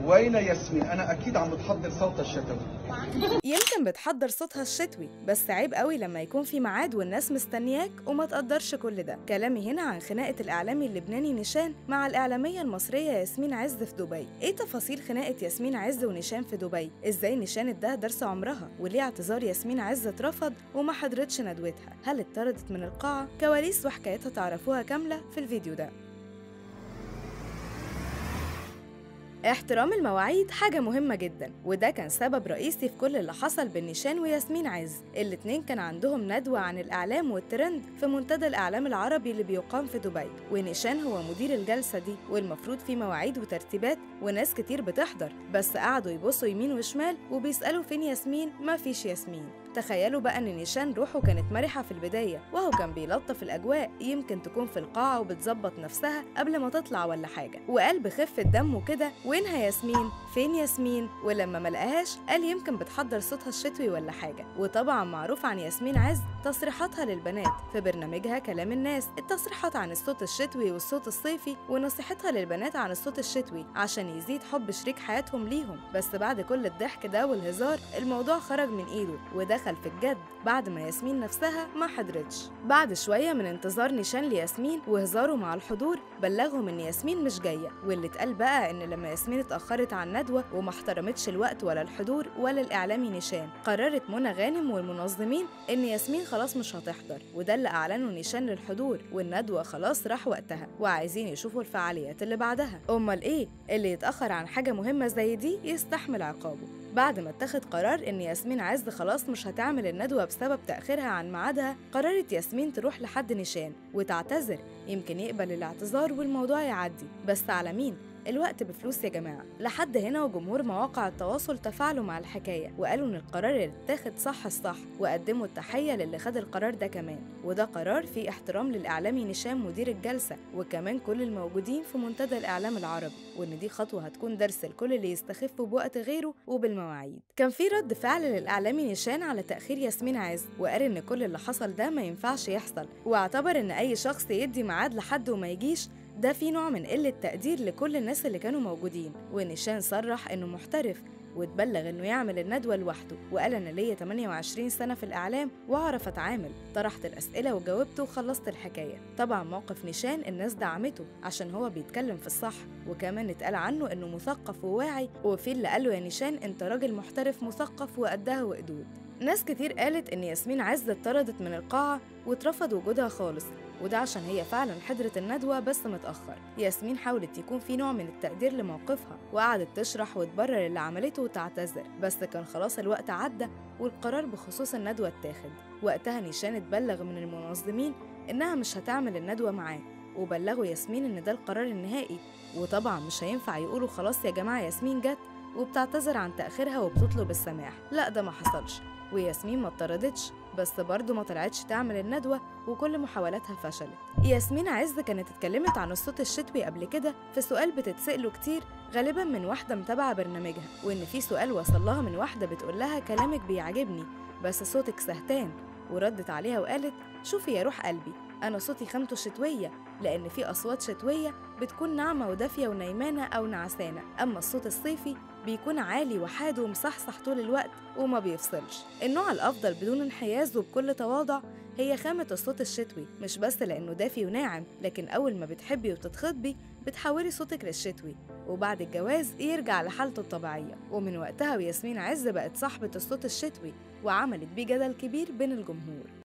واين ياسمين انا اكيد عم بتحضر صوت الشتوي يمكن بتحضر صوتها الشتوي بس عيب قوي لما يكون في ميعاد والناس مستنياك وما تقدرش كل ده كلامي هنا عن خناقة الإعلامي اللبناني نيشان مع الإعلامية المصرية ياسمين عز في دبي إيه تفاصيل خناقة ياسمين عز ونيشان في دبي إزاي نيشان اداها درس عمرها وليه اعتذار ياسمين عز اترفض وما حضرتش ندوتها هل اتطردت من القاعة كواليس وحكايتها تعرفوها كاملة في الفيديو ده احترام المواعيد حاجة مهمة جدا وده كان سبب رئيسي في كل اللي حصل بين نيشان وياسمين عز الاتنين كان عندهم ندوة عن الإعلام والترند في منتدى الإعلام العربي اللي بيقام في دبي ونيشان هو مدير الجلسة دي والمفروض في مواعيد وترتيبات وناس كتير بتحضر بس قعدوا يبصوا يمين وشمال وبيسألوا فين ياسمين ما فيش ياسمين تخيلوا بقى ان نيشان روحه كانت مرحة في البداية وهو كان بيلطف الأجواء يمكن تكون في القاعة وبتظبط نفسها قبل ما تطلع ولا حاجة وقال بخفة دمه كده وينها ياسمين فين ياسمين ولما ما لقاهاش قال يمكن بتحضر صوتها الشتوي ولا حاجة وطبعا معروف عن ياسمين عز تصريحاتها للبنات في برنامجها كلام الناس التصريحات عن الصوت الشتوي والصوت الصيفي ونصيحتها للبنات عن الصوت الشتوي عشان يزيد حب شريك حياتهم ليهم بس بعد كل الضحك ده والهزار الموضوع خرج من ايده ودخل في الجد بعد ما ياسمين نفسها ما حضرتش بعد شوية من انتظار نيشان لياسمين وهزاره مع الحضور بلغهم ان ياسمين مش جاية واللي اتقال بقى ان لما ياسمين اتأخرت عن ندوة وما احترمتش الوقت ولا الحضور ولا الإعلامي نيشان قررت منى غانم والمنظمين ان ياسمين خلاص مش هتحضر وده اللي أعلنوا نيشان للحضور والندوة خلاص راح وقتها وعايزين يشوفوا الفعاليات اللي بعدها أمال إيه اللي يتأخر عن حاجة مهمة زي دي يستحمل عقابه بعد ما اتخذ قرار ان ياسمين عز خلاص مش هتعمل الندوه بسبب تاخيرها عن ميعادها قررت ياسمين تروح لحد نيشان وتعتذر يمكن يقبل الاعتذار والموضوع يعدي بس على مين الوقت بفلوس يا جماعة لحد هنا وجمهور مواقع التواصل تفاعلوا مع الحكاية وقالوا إن القرار اللي اتاخد صح الصح وقدموا التحية للي خد القرار ده كمان وده قرار فيه احترام للإعلامي نشام مدير الجلسة وكمان كل الموجودين في منتدى الإعلام العربي وإن دي خطوة هتكون درس لكل اللي يستخف بوقت غيره وبالمواعيد كان في رد فعل للإعلامي نشان على تأخير ياسمين عز وقال إن كل اللي حصل ده ما ينفعش يحصل واعتبر إن أي شخص يدي ميعاد لحد وما يجيش ده في نوع من قلة تقدير لكل الناس اللي كانوا موجودين ونيشان صرح إنه محترف واتبلغ إنه يعمل الندوة لوحده وقال أنا ليا 28 سنة في الإعلام وأعرف أتعامل طرحت الأسئلة وجاوبت وخلصت الحكاية طبعا موقف نيشان الناس دعمته عشان هو بيتكلم في الصح وكمان اتقال عنه إنه مثقف وواعي وفي اللي قاله يا نيشان أنت راجل محترف مثقف وقدها وقدود ناس كتير قالت إن ياسمين عز اتطردت من القاعة واترفض وجودها خالص وده عشان هي فعلا حضرت الندوة بس متأخر ياسمين حاولت يكون في نوع من التقدير لموقفها وقعدت تشرح وتبرر اللي عملته وتعتذر بس كان خلاص الوقت عدى والقرار بخصوص الندوة اتاخد وقتها نيشان اتبلغ من المنظمين إنها مش هتعمل الندوة معاه وبلغوا ياسمين إن ده القرار النهائي وطبعا مش هينفع يقولوا خلاص يا جماعة ياسمين جت وبتعتذر عن تأخيرها وبتطلب السماح لا ده ما حصلش وياسمين ما اتطردتش بس برضه ما طلعتش تعمل الندوة وكل محاولاتها فشلت ياسمين عز كانت اتكلمت عن الصوت الشتوي قبل كده في سؤال بتتسأله كتير غالبا من واحدة متابعة برنامجها وإن في سؤال وصل لها من واحدة بتقول لها كلامك بيعجبني بس صوتك سهتان وردت عليها وقالت شوفي يا روح قلبي أنا صوتي خامته شتوية لأن في أصوات شتوية بتكون ناعمة ودافية ونايمانة أو نعسانة أما الصوت الصيفي بيكون عالي وحاد ومصحصح طول الوقت وما بيفصلش النوع الأفضل بدون انحياز وبكل تواضع هي خامة الصوت الشتوي مش بس لأنه دافي وناعم لكن أول ما بتحبي وتتخطبي بتحولي صوتك للشتوي وبعد الجواز يرجع لحالته الطبيعية ومن وقتها وياسمين عز بقت صاحبة الصوت الشتوي وعملت بيه جدل كبير بين الجمهور